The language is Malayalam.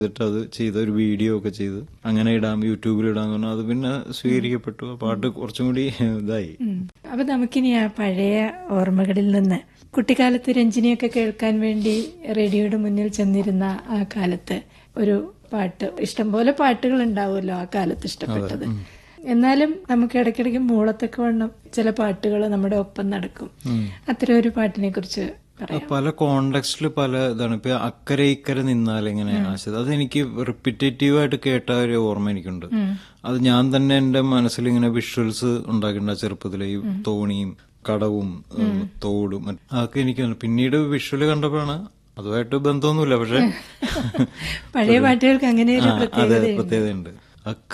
എന്നിട്ട് അത് ചെയ്ത് ഒരു വീഡിയോ ഒക്കെ ചെയ്ത് അങ്ങനെ ഇടാം യൂട്യൂബിൽ ഇടാന്ന് പറഞ്ഞാൽ അത് പിന്നെ സ്വീകരിക്കപ്പെട്ടു ആ പാട്ട് കുറച്ചും കൂടി ഇതായി ഉം. അപ്പൊ നമുക്കിനി ആ പഴയ ഓർമ്മകളിൽ നിന്ന് കുട്ടിക്കാലത്ത് രഞ്ജിനിയൊക്കെ കേൾക്കാൻ വേണ്ടി റേഡിയോയുടെ മുന്നിൽ ചെന്നിരുന്ന ആ കാലത്ത് ഒരു പാട്ട് ഇഷ്ടംപോലെ പാട്ടുകൾ ഉണ്ടാവുമല്ലോ ആ കാലത്ത് ഇഷ്ടപ്പെട്ടത് എന്നാലും നമുക്ക് ഇടയ്ക്കിടയ്ക്ക് മൂളത്തൊക്കെ വണ്ണം ചില പാട്ടുകൾ നമ്മുടെ ഒപ്പം നടക്കും അത്തരം ഒരു പാട്ടിനെ കുറിച്ച് പറയാം പല കോണ്ടെക്സ്റ്റിൽ പല ഇതാണ് ഇപ്പൊ അക്കരെ ഇക്കരെ നിന്നാൽ എങ്ങനെ ആശയത് അതെനിക്ക് റിപ്പീറ്റേറ്റീവ് ആയിട്ട് കേട്ട ഒരു ഓർമ്മ എനിക്കുണ്ട് അത് ഞാൻ തന്നെ എന്റെ മനസ്സിൽ ഇങ്ങനെ വിഷ്വൽസ് ഉണ്ടാക്കിയിട്ടുണ്ട് ആ ചെറുപ്പത്തിലെ ഈ തോണിയും കടവും ഏഹ്, തോടും മറ്റ് അതൊക്കെ എനിക്ക് തോന്നി. പിന്നീട് വിഷ്വല് കണ്ടപ്പോഴാണ് അതുമായിട്ട് ബന്ധമൊന്നുമില്ല പക്ഷെ പഴയ പാട്ടുകൾക്ക് അങ്ങനെ ഒരു ആ, അതെ പ്രത്യേകതയുണ്ട് പ്രത്യേകതയുണ്ട് അക്ക